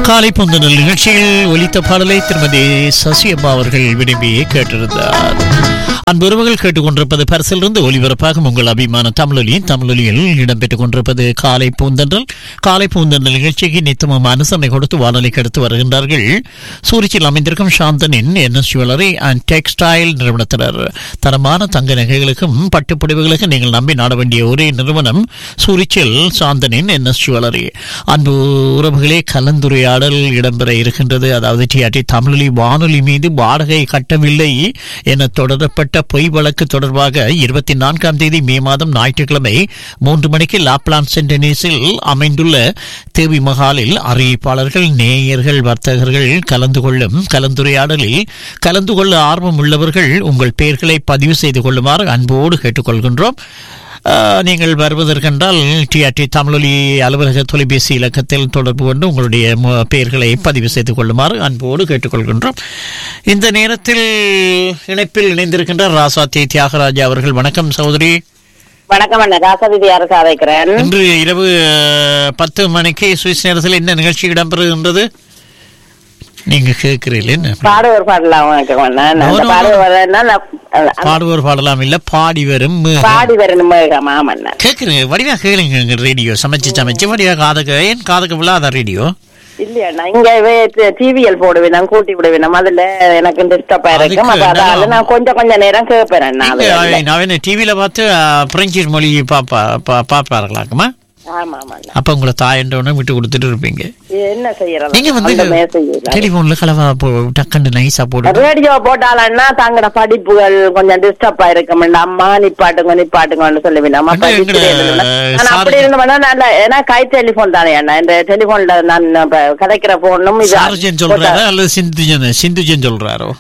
காலை பொந்தனல் நிகழ்ச்சியில் ஒலித்த பாடலை திருமதி சசியம்மா அவர்கள் விரும்பி கேட்டிருந்தார் அன்புறவுகள் கேட்டுக்கொண்டிருப்பது பரிசிலிருந்து ஒலிபரப்பாகும் உங்கள் அபிமான தமிழொலி தமிழொலியில் இடம்பெற்றுக் கொண்டிருப்பது காலை பூந்தன்றல் காலை பூந்தன்றல் நிகழ்ச்சிக்கு நித்தமும் அனுசரணை கொடுத்து வானொலிக்கு எடுத்து வருகின்றார்கள் சூரிச்சில் அமைந்திருக்கும் சாந்தனின் என்எஸ் ஜுவல்லரி அண்ட் டெக்ஸ்டைல் நிறுவனத்தினர் தரமான தங்க நகைகளுக்கும் பட்டுப்புடவைகளுக்கும் நீங்கள் நம்பி நாட வேண்டிய ஒரே நிறுவனம் சூரிச்சில் சாந்தனின் என்எஸ் ஜுவல்லரி அன்பு உறவுகளே கலந்துரையாடல் இடம்பெற இருக்கின்றது அதாவது டிஆர்டி தமிழொலி வானொலி மீது வாடகை கட்டவில்லை என தொடரப்பட்ட பொய் வழக்கு தொடர்பாக இருபத்தி நான்காம் தேதி மே மாதம் ஞாயிற்றுக்கிழமை மூன்று மணிக்கு லாப்லான் சென்டனீஸில் அமைந்துள்ள தேவி மகாலில் அறிவிப்பாளர்கள் நேயர்கள் வர்த்தகர்கள் கலந்து கொள்ளும் கலந்துரையாடலில் கலந்து கொள்ள ஆர்வம் உள்ளவர்கள் உங்கள் பெயர்களை பதிவு செய்து கொள்ளுமாறு அன்போடு கேட்டுக்கொள்கின்றோம் ஆஹ், நீங்கள் வருவதற்கென்றால் டிஆர்டி தமிழொலி அலுவலக தொலைபேசி இலக்கத்தில் தொடர்பு கொண்டு உங்களுடைய மு- பெயர்களை பதிவு செய்து கொள்ளுமாறு அன்போடு கேட்டுக்கொள்கின்றோம் இந்த நேரத்தில் இணைப்பில் இணைந்திருக்கின்ற ராசாத்தி தியாகராஜா அவர்கள் வணக்கம் சகோதரி வணக்கம் அண்ணா ராசாதிதி அரசு அழைக்கிறேன் இன்று இரவு அஹ், பத்து மணிக்கு சுவிஸ் நேரத்தில் என்ன நிகழ்ச்சி இடம்பெறுகின்றது நீங்க கேட்கிறீர்கள் என்ன பாடுவர் பாடலாம் வணக்கம் அண்ணா No, அந்த no, பாடுவர் வரேன்னா நான், அஹ், பாடுவோர் பாடலாம் இல்ல பாடி வரும் மேகம். பாடி வரணும் மேகம் ஆமண்ணா கேக்குறீங்க வடிவா கேளுங்க ரேடியோ சமைச்சு சமைச்சு வடிவா காதுக்கு ஏன் காதுக்கு விழாத ரேடியோ இல்லையண்ணா இங்க டிவிஎல் போடுவேன் நான் கூட்டி விடுவேன் அதுல எனக்கு டிஸ்டர்பா இருக்கும் அதுக்கு அப்ப அதால நான் நான் கொஞ்சம் கொஞ்சம் நேரம் கேட்பேன் அண்ணா அதுல. நான் டிவியில பார்த்து அஹ், பிரெஞ்சு மொழி பாப்பா பா- பாப்பார்களாக்குமா ஆமா ஆமாண்ணா அப்ப உங்களை தாயண்டவன விட்டு கொடுத்துட்டு இருப்பீங்க என்ன செய்யறது நீங்க வந்து அந்த மேசையில. டெலிபோன்ல கலவா போ- டக்குன்னு நைஸா போட்டு ரேடியோ போட்டாலன்னா தங்கட படிப்புகள் கொஞ்சம் டிஸ்டர்பா இருக்கும் அம்மா நிப்பாட்டுங்க நிப்பாட்டுங்கன்னு சொல்லுவேன் அம்மா அண்ணா, எங்கட, நான் அப்படி சார்ஜ்- இருந்தோம்னா நல்ல ஏன்னா கை டெலிபோன் தானே அண்ணா இந்த டெலிபோன்ல நான் இப்ப கதைக்கிற போனும் சார்ஜன் சொல்றாரோ அல்லது சிந்துஜன் சிந்துஜன் சொல்றாரோ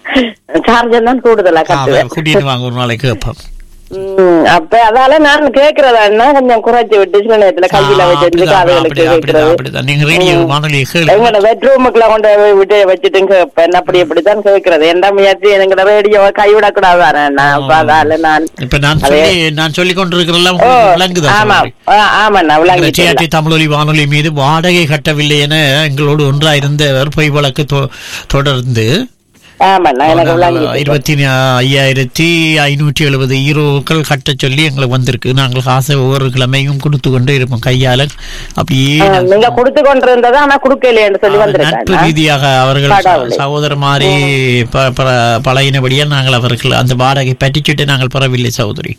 சார்ஜர் தான் கூடுதலா அவர் கட்டுவேன் கூட்டிட்டு வாங்க ஒரு நாளைக்கு கேட்போம் ம், அப்ப அதால நான் கேக்குறதா கொஞ்சம் குறைச்சு விட்டு சில நேரத்துல கையில ஆ, வச்சு அப்படிதான், காதுகளுக்கு அப்படிதான், அப்படிதான், கேட்கறது அப்படிதான். நீங்க ரேடியோ வானொலி கேளுங்க எங்களோட பெட்ரூமுக்குள்ள கொண்டு போய் விட்டு வச்சுட்டு கேட்பேன் அப்படி இப்படித்தான் கேட்கறது எந்த முயற்சி எங்களோட ரேடியோவை கைவிடக்கூடாது அப்ப அதால நான் இப்ப நான் அதே- சொல்லி நான் சொல்லி கொண்டிருக்கிறதெல்லாம் ஓ, உங்களுக்கு விளங்குதா ஆமா சகோதரி? ஆ, ஆமாண்ணா விளங்கிட்டு டிஆர்டி தமிழொலி வானொலி மீது வாடகை கட்டவில்லை என எங்களோடு ஒன்றாயிருந்தவர் பொய் வழக்கு தொ- தொடர்ந்து ஆமாண்ணா எனக்கு விளங்கிட்டு இருபத்தி ஐயாயிரத்தி ஐநூற்றி எழுபது ஈரோக்கள் கட்ட சொல்லி எங்களுக்கு வந்திருக்கு நாங்கள் காசை ஒவ்வொரு கிழமையும் கொடுத்து கொண்டே இருப்போம் கையால அப்படியே ஆ, நீங்க குடுத்து கொண்டிருந்ததா ஆனா குடுக்கலையேன்னு சொல்லி நட்பு வந்திருக்காங்க ரீதியாக அவர்கள் ச- கடவுளே. சகோதர மாதிரி ப- ப- பழகினபடியால் நாங்கள் அவர்கள் அந்த வாடகை பற்றிச்சுட்டு நாங்கள் பெறவில்லை சகோதரி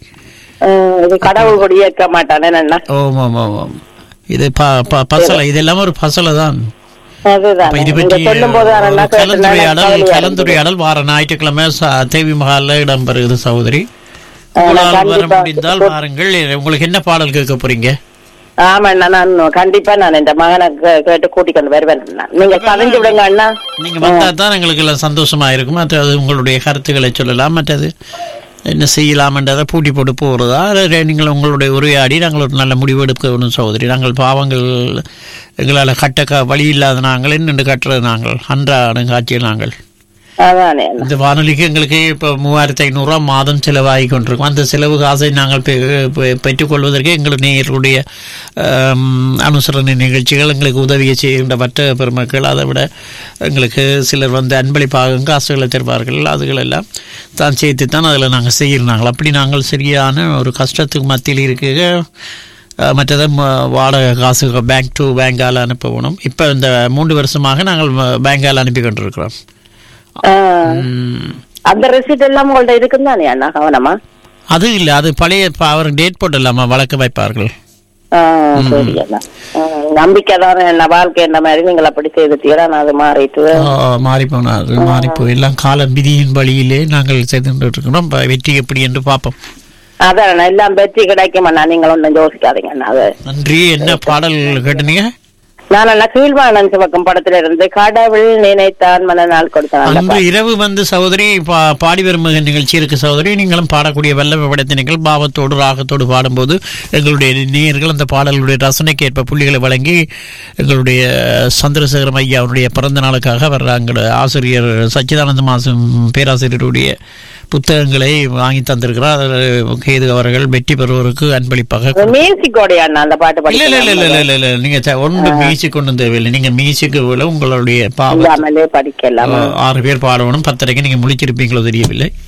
இது கடவுள் கொடி ஏற்க மாட்டானே அண்ணா ஓம் ஓம் ஓம் ஓம். இது ப- ப- பசலை இது எல்லாமே ஒரு பசலை தான் அதுதான் அப்ப இது நீங்க பற்றி சொல்லும் போது ஒரு அண்ணா கேட்டு நான் கலந்துரையாடல் கவலையா இருந்தது. கலந்துரையாடல் வார ஞாயிற்றுக்கிழமை ச- தேவி மகால்ல இடம்பெறுகிறது சகோதரி ஆ, நான் உங்களால் வர கண்டிப்பா முடிந்தால் வாருங்கள் உங்களுக்கு என்ன பாடல் கேட்க போறீங்க ஆமாண்ணா நான் கண்டிப்பா நான் இந்த மகனை கே- கேட்டு கூட்டிக்கொண்டு வருவேன் அண்ணா. நீங்க கவிஞ்சு விடுங்க அண்ணா நீங்க வந்தா தான் எங்களுக்கு எல்லாம் சந்தோஷமா இருக்கும் மற்றது உங்களுடைய கருத்துக்களை சொல்லலாம் மற்றது என்ன செய்யலாம்ன்றதை பூட்டி போட்டு போகிறதா அல்லது நீங்கள் உங்களுடைய உரையாடி நாங்கள் ஒரு நல்ல முடிவு எடுக்கணும் சகோதரி நாங்கள் பாவங்கள் எங்களால் கட்ட க வழி இல்லாத நாங்கள் என்னென்று கட்டுறது நாங்கள் அன்றாட காட்சியில் நாங்கள் அதானே அண்ணா இந்த வானொலிக்கு எங்களுக்கு இப்போ மூவாயிரத்தி ஐநூறுரூவா மாதம் செலவாகி கொண்டிருக்கும் அந்த செலவு காசை நாங்கள் பெ- பெ- பெற்றுக்கொள்வதற்கு எங்கள் நேயர்களுடைய ஆம், அனுசரணை நிகழ்ச்சிகள் எங்களுக்கு உதவியை செய்கின்ற மற்ற பெருமக்கள் அதை விட எங்களுக்கு சிலர் வந்து அன்பளிப்பாக காசுகளை தருவார்கள் அதுகளெல்லாம் தான் சேர்த்து தான் அதில் நாங்கள் செய்கிறாங்க அப்படி நாங்கள் சரியான ஒரு கஷ்டத்துக்கு மத்தியில் இருக்க அஹ், மற்றது ம- வாடகை காசு பேங்க் டு பேங்கால் அனுப்பணும் இப்போ இந்த மூன்று வருஷமாக நாங்கள் பேங்கால் அனுப்பி கொண்டிருக்கிறோம் ஆ, ம். அந்த ரெசிப்ட் எல்லாம் உங்கள்ட்ட இருக்குன்னு தானே அண்ணா கவனமா அது இல்ல அது பழைய ப- அவர் டேட் போட்டுலாமா வழக்கு வைப்பார்கள் ஆ, சரி அண்ணா ஆ, நம்பிக்கை தானே என்ன வாழ்க்கை என்ன மாதிரி நீங்கள் அப்படி செய்துட்டீங்களா நான் அது மாறிட்டு மாறி போனார் மாறி போய் எல்லாம் கால விதியின் வழியிலே நாங்கள் செய்து இருக்கிறோம் ப- வெற்றி எப்படி என்று பார்ப்போம் அதான் அண்ணா, எல்லாம் வெற்றி கிடைக்கும் அண்ணா நீங்கள் ஒன்றும் யோசிக்காதீங்க அண்ணா அது நன்றி என்ன பாடல் கேட்டீங்க நான் அண்ணா கீழ்வாணன் சிவக்கம் படத்துல இருந்து கடவுள் நினைத்தான் மனநாள் கொடுத்தான் அந்த அன்று இரவு வந்து சகோதரி பா- பாடி வரும் நிகழ்ச்சி இருக்கு சகோதரி நீங்களும் பாடக்கூடிய வெள்ள விபடத்தினங்கள் பாவத்தோடு ராகத்தோடு பாடும்போது எங்களுடைய நேயர்கள் அந்த பாடல்களுடைய ரசனைக்கு ஏற்ப புள்ளிகளை வழங்கி எங்களுடைய சந்திரசேகரம் ஐயா அவருடைய பிறந்த நாளுக்காக அவர் எங்களுடைய ஆசிரியர் சச்சிதானந்த மாசம் பேராசிரியருடைய புத்தகங்களை வாங்கி தந்திருக்கிறார் அதில் கேது அவர்கள் வெற்றி பெறுவோருக்கு அன்பளிப்பாக மியூசிக்கோடைய அண்ணா அந்த பாட்டு இல்ல இல்ல இல்ல இல்ல படிக்கலாம் இல்ல இல்ல நீங்க ச- ஒன்று மியூசிக் கொண்டு தேவையில்லை நீங்க மியூசிக்கு விட உங்களுடைய பாவ இல்லாமலே படிக்கலாம் ஆறு பேர் பாடணும் பத்தரைக்கு நீங்க முடிச்சிருப்பீங்களோ தெரியவில்லை